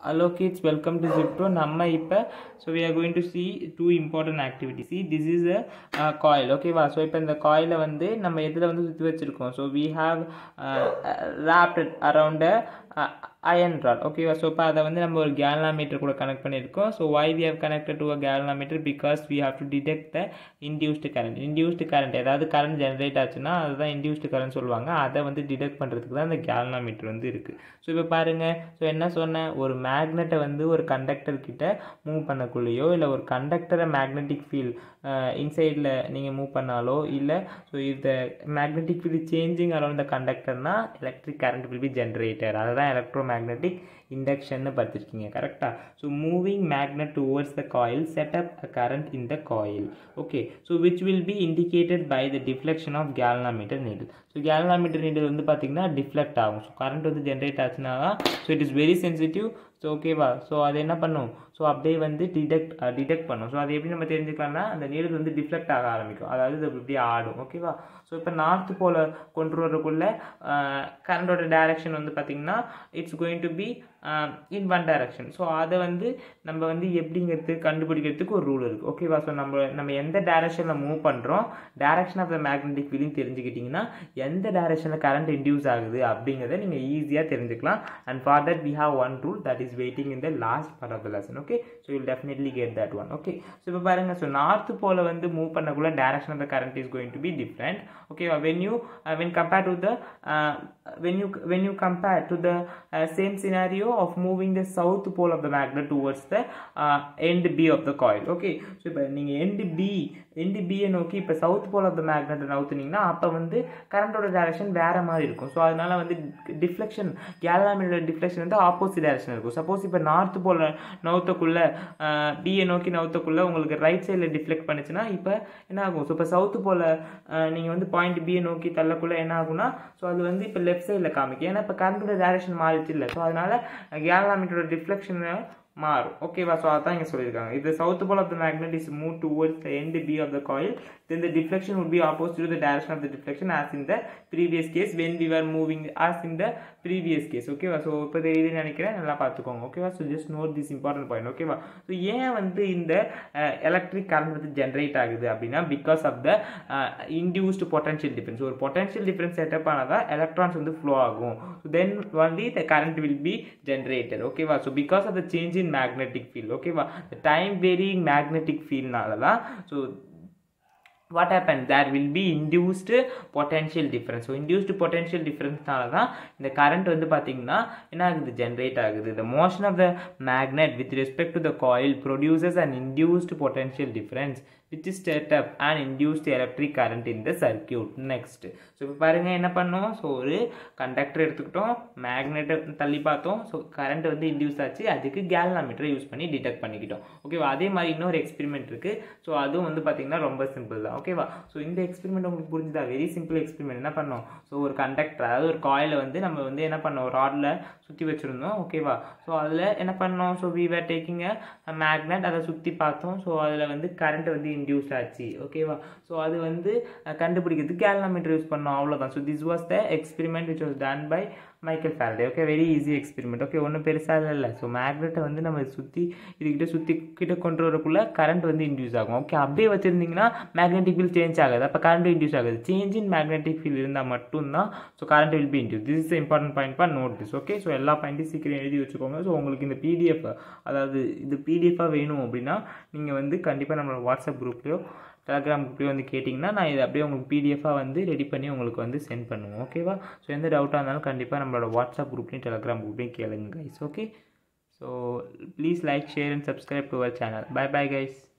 Hello kids, welcome to Zipro. நம்ம இப்போ so we are going to see two important activities. See, this is a uh, coil. Okay வா so இப்போ இந்த காயிலை வந்து நம்ம எதில் வந்து சுற்றி வச்சுருக்கோம் so we have uh, wrapped around a uh, iron rod. ஓகேவா ஸோ இப்போ அதை வந்து நம்ம ஒரு கேல்னாமீட்டர் கூட கனெக்ட் பண்ணியிருக்கோம் so why we have connected to a galvanometer because we have to detect the induced current. induced current ஏதாவது current generate ஆச்சுன்னா அதுதான் induced current சொல்லுவாங்க அதை வந்து டிடெக்ட் பண்ணுறதுக்கு தான் இந்த கேல்னாமீட்டர் வந்து இருக்குது ஸோ இப்போ பாருங்கள் ஸோ என்ன சொன்னேன் ஒரு மேக்னெட்டை வந்து ஒரு கண்டக்டர் கிட்ட மூவ் பண்ணக்குள்ளேயோ இல்லை ஒரு கண்டக்டரை மேக்னெட்டிக் ஃபீல்ட் இன்சைடில் நீங்கள் மூவ் பண்ணாலோ இல்லை ஸோ இந்த magnetic field changing around the கண்டக்டர்னா electric current will be generated அதை தான் எலக்ட்ரோ மேக்னெட்டிக் இண்டக்ஷன்னு பார்த்துருக்கீங்க கரெக்டாக so moving magnet towards the coil set up a current in the coil okay so which will be indicated by the deflection of galvanometer needle so galvanometer needle வந்து பார்த்திங்கன்னா deflect ஆகும் so current வந்து generate ஆச்சுன்னா so it is very sensitive so ஓகேவா so அது என்ன பண்ணும் so அப்படியே வந்து டிடெக்ட் டிடெக்ட் பண்ணும் ஸோ அது எப்படி நம்ம தெரிஞ்சுக்கலாம்னா அந்த நீடில் வந்து டிஃப்ளெக்ட் ஆக ஆரம்பிக்கும் அதாவது இது இப்படி ஆடும் ஓகேவா ஸோ இப்போ நார்த்து போல் கொண்டு வரக்குள்ள கரண்டோட டைரக்ஷன் வந்து பார்த்திங்கன்னா it's going to be in one direction so அதை வந்து நம்ம வந்து எப்படிங்கிறது கண்டுபிடிக்கிறதுக்கு ஒரு ரூல் இருக்குது ஓகேவா ஸோ நம்ம நம்ம எந்த டைரக்ஷனில் மூவ் பண்ணுறோம் direction of the magnetic feeling தெரிஞ்சுக்கிட்டிங்கன்னா எந்த டைரக்ஷனில் கரண்ட் இன்டியூஸ் ஆகுது அப்படிங்கிறத நீங்கள் ஈஸியாக தெரிஞ்சுக்கலாம் and for that we have one rule that is waiting in the last part of the lesson okay so you'll definitely get that one okay so இப்போ பாருங்கள் ஸோ நார்த்து போல் வந்து move பண்ணக்குள்ள direction of the current is going to be different ஓகேவா when you when compare to the when you when you compare to the uh, same scenario of moving the south pole of the magnet towards the uh, end B of the coil okay so இப்போ நீங்கள் end B end B நோக்கி இப்போ south pole of the magnet நவுத்துனீங்கன்னா அப்போ வந்து கரண்டோட direction வேற மாதிரி இருக்கும் ஸோ அதனால வந்து டிஃப்ளெக்ஷன் கேலராமினோட டிஃப்ளெக்ஷன் வந்து ஆப்போசிட் டைரக்ஷன் இருக்கும் சப்போஸ் இப்போ நார்த் போல் நவுத்தக்குள்ள பிஏ நோக்கி நவுத்தக்குள்ள உங்களுக்கு ரைட் சைடில் டிஃப்ளெக்ட் பண்ணுச்சுன்னா இப்போ என்ன ஆகும் ஸோ இப்போ சவுத்து போல் நீங்கள் வந்து பாயிண்ட் பிஏ நோக்கி தள்ளக்குள்ள என்ன ஆகும்னா ஸோ அது வந்து இப்போ லெஃப்ட் சைடில் காமிக்கும் ஏன்னா இப்போ கரண்டோட டைரக்ஷன் மாறிச்சு இல்லை ஸோ அதனால கேலராமீட்டரோட டிஃப்ளெக்ஷன் மாறும் ஓகேவா ஸோ அதான் இங்கே சொல்லியிருக்காங்க இது south pole of the magnet is move towards the end B of the coil then the deflection would be opposite to the direction of the deflection as in the previous case when we were moving as in the previous case ஓகேவா so இப்போ தெரியுதுன்னு நினைக்கிறேன் நல்லா பார்த்துக்கோங்க ஓகேவா so just note this important point ஓகேவா so ஏன் வந்து இந்த எலக்ட்ரிக் கரண்ட் வந்து ஜென்ரேட் ஆகுது அப்படின்னா because of the induced potential difference ஒரு பொட்டன்ஷியல் டிஃபரன்ஸ் செட்டப் ஆனால் எலக்ட்ரான்ஸ் வந்து ஃப்ளோ ஆகும் then only the current will be generated ஓகேவா so because of the change in magnetic field ஓகேவா டைம் வேரியிங் மேக்னெட்டிக் ஃபீல்ட்னால தான் so what happened there will be induced potential difference so induced potential differenceனால தான் இந்த current வந்து பார்த்தீங்கன்னா என்ன ஆகுது generate ஆகுது the motion of the magnet with respect to the coil produces an induced potential difference which is set up and induced electric current in the circuit next so இப்போ பாருங்கள் என்ன பண்ணோம் ஸோ ஒரு கண்டக்டர் எடுத்துக்கிட்டோம் மேக்னெட்டை தள்ளி பார்த்தோம் so current வந்து induce ஆச்சு அதுக்கு கேல்னாமீட்டரை யூஸ் பண்ணி டிடெக்ட் பண்ணிக்கிட்டோம் ஓகேவா அதே மாதிரி இன்னொரு எக்ஸ்பெரிமெண்ட் இருக்குது ஸோ அதுவும் வந்து பார்த்திங்கன்னா ரொம்ப சிம்பிள் தான் ஓகேவா ஸோ இந்த எக்ஸ்பெரிமெண்ட் உங்களுக்கு புரிஞ்சுதா வெரி சிம்பிள் எக்ஸ்பெரிமெண்ட் என்ன பண்ணோம் ஸோ ஒரு கண்டக்டர் அதாவது ஒரு காயிலை வந்து நம்ம வந்து என்ன பண்ணோம் ராடில் சுற்றி வச்சுருந்தோம் ஓகேவா ஸோ அதில் என்ன பண்ணோம் so we were taking a magnet அதை சுற்றி பார்த்தோம் ஸோ அதில் வந்து கரண்ட் வந்து இன்டியூஸ் ஆச்சு ஓகேவா ஸோ அது வந்து கண்டுபிடிக்கிறதுக்கு கேல்னாமீட்டர் யூஸ் பண்ணோம் அவ்வளோதான் so this was the experiment which was done by Michael Faraday okay very easy experiment okay ஒன்றும் பெருசாக இல்லை ஸோ மேக்னெட்டை வந்து நம்ம சுற்றி இதுக்கிட்ட சுற்றி கிட்ட கொண்டு வரக்குள்ள கரண்ட் வந்து இன்டியூஸ் ஆகும் ஓகே அப்படியே வச்சுருந்தீங்கன்னா மேக்னெட்டிக் ஃபீல்ட் சேஞ்ச் ஆகுது அப்போ கரண்ட் இன்டியூஸ் ஆகுது சேஞ்ச் இன் மேக்னெட்டிக் ஃபீல்ட் இருந்தால் மட்டும்தான் so current will be induce this is important point for note this okay so எல்லா பாயிண்ட்டையும் சீக்கிரம் எழுதி வச்சுக்கோங்க ஸோ உங்களுக்கு இந்த பிடிஎஃப் அதாவது இது பிடிஎஃபாக வேணும் அப்படின்னா நீங்கள் வந்து கண்டிப்பாக நம்மளோட வாட்ஸ்அப் குரூப்லேயோ டெலகிராம் குரூப்லேயே வந்து கேட்டிங்கன்னா நான் இதை அப்படியே உங்களுக்கு பிடிஎஃபாக வந்து ரெடி பண்ணி உங்களுக்கு வந்து சென்ட் பண்ணுவோம் ஓகேவா ஸோ எந்த டவுட்டாக இருந்தாலும் கண்டிப்பாக நம்மளோட வாட்ஸ்அப் குரூப்லேயும் டெலகிராம் குரூப்லேயும் கேளுங்க guys okay so please like share and subscribe to our channel bye bye guys